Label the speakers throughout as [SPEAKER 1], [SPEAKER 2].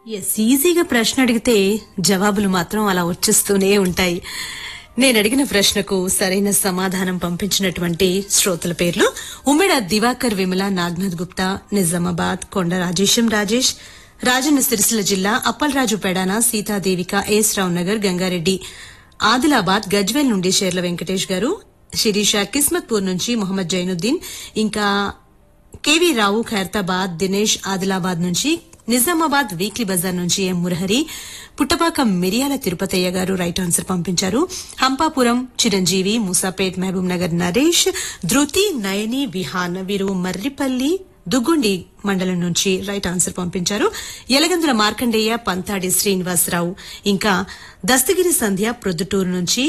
[SPEAKER 1] yes ఈజీగా ప్రశ్న అడిగితే జవాబులు మాత్రం అలా వచ్చేస్తూనే ఉంటాయి నేను అడిగిన ప్రశ్నకు సరైన సమాధానం పంపించినటువంటి శ్రోతల పేర్లు ఉమ్మెడ దివాకర్ విమల నాగ్నాథ్ గుప్తా నిజామాబాద్ కొండ రాజేశం రాజేష్ రాజన్న సిరిసిల్ల జిల్లా అప్పలరాజు పెడాన సీతాదేవిక ఎస్ రావు నగర్ గంగారెడ్డి ఆదిలాబాద్ గజ్వేల్ నుండి షేర్ల వెంకటేష్ గారు శిరీష కిస్మత్పూర్ నుంచి మొహమ్మద్ జైనుద్దీన్ ఇంకా కేవీ రావు ఖైరతాబాద్ దినేష్ ఆదిలాబాద్ నుంచి నిజామాబాద్ వీక్లీ బజార్ నుంచి ఎం మురహరి పుట్టపాక మిరియాల తిరుపతయ్య గారు రైట్ ఆన్సర్ పంపించారు హంపాపురం చిరంజీవి మూసాపేట్ మహబూబ్ నగర్ నరేష్ ధృతి నయని విహాన్ వీరు మర్రిపల్లి దుగ్గుండి మండలం నుంచి రైట్ ఆన్సర్ పంపించారు యలగందుల మార్కండేయ పంతాడి శ్రీనివాసరావు ఇంకా దస్తగిరి సంధ్య ప్రొద్దుటూరు నుంచి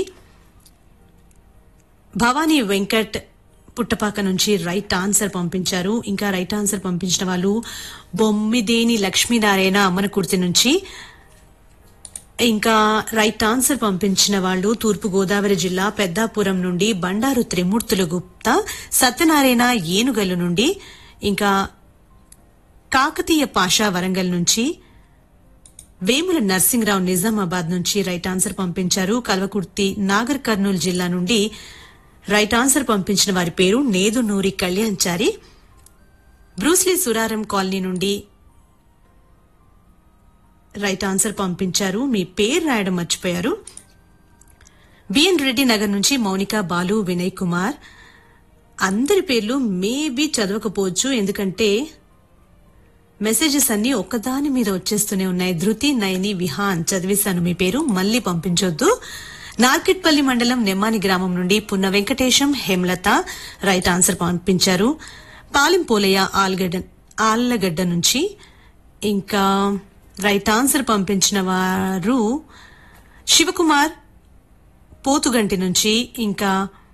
[SPEAKER 1] భవానీ వెంకట్ పుట్టపాక నుంచి రైట్ ఆన్సర్ పంపించారు ఇంకా రైట్ ఆన్సర్ పంపించిన వాళ్ళు బొమ్మిదేని లక్ష్మీనారాయణ అమ్మనకుర్తి నుంచి ఇంకా రైట్ ఆన్సర్ పంపించిన వాళ్ళు తూర్పు గోదావరి జిల్లా పెద్దాపురం నుండి బండారు త్రిమూర్తులు గుప్తా సత్యనారాయణ ఏనుగల్లు నుండి ఇంకా కాకతీయ పాషా వరంగల్ నుంచి వేముల నర్సింగ్రావు నిజామాబాద్ నుంచి రైట్ ఆన్సర్ పంపించారు కల్వకుర్తి నాగర్ కర్నూలు జిల్లా నుండి రైట్ ఆన్సర్ పంపించిన వారి పేరు నేదునూరి కళ్యాణ్చారి బ్రూస్లీ సురారం కాలనీ నుండి రైట్ ఆన్సర్ పంపించారు మీ పేరు రాయడం మర్చిపోయారు బిఎన్ రెడ్డి నగర్ నుంచి మౌనిక బాలు వినయ్ కుమార్ అందరి పేర్లు మేబీ చదవకపోవచ్చు ఎందుకంటే మెసేజెస్ అన్ని ఒక్కదాని మీద వచ్చేస్తూనే ఉన్నాయి ధృతి నయని విహాన్ చదివేశాను మీ పేరు మళ్ళీ పంపించొద్దు నార్కెట్పల్లి మండలం నెమ్మాని గ్రామం నుండి పున్న వెంకటేశం హేమలత రైట్ ఆన్సర్ పంపించారు పాలెం పోలయ్య ఆల్గడ్డ ఆళ్లగడ్డ నుంచి ఇంకా రైట్ ఆన్సర్ పంపించిన వారు శివకుమార్ పోతుగంటి నుంచి ఇంకా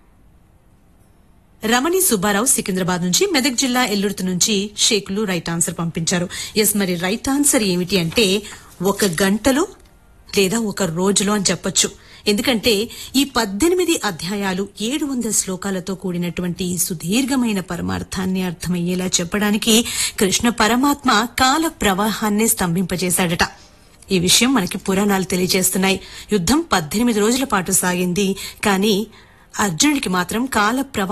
[SPEAKER 1] రమణి సుబ్బారావు సికింద్రాబాద్ నుంచి మెదక్ జిల్లా ఎల్లుర్తి నుంచి షేకులు రైట్ ఆన్సర్ పంపించారు ఎస్ మరి రైట్ ఆన్సర్ ఏమిటి అంటే ఒక గంటలో లేదా ఒక రోజులో అని చెప్పొచ్చు ఎందుకంటే ఈ పద్దెనిమిది అధ్యాయాలు ఏడు వందల శ్లోకాలతో కూడినటువంటి ఈ సుదీర్ఘమైన పరమార్థాన్ని అర్థమయ్యేలా చెప్పడానికి కృష్ణ పరమాత్మ కాల ప్రవాహాన్నే స్తంభింపజేశాడట ఈ విషయం మనకి పురాణాలు తెలియజేస్తున్నాయి యుద్ధం పద్దెనిమిది రోజుల పాటు సాగింది కానీ అర్జునుడికి మాత్రం కాల ప్రవాహం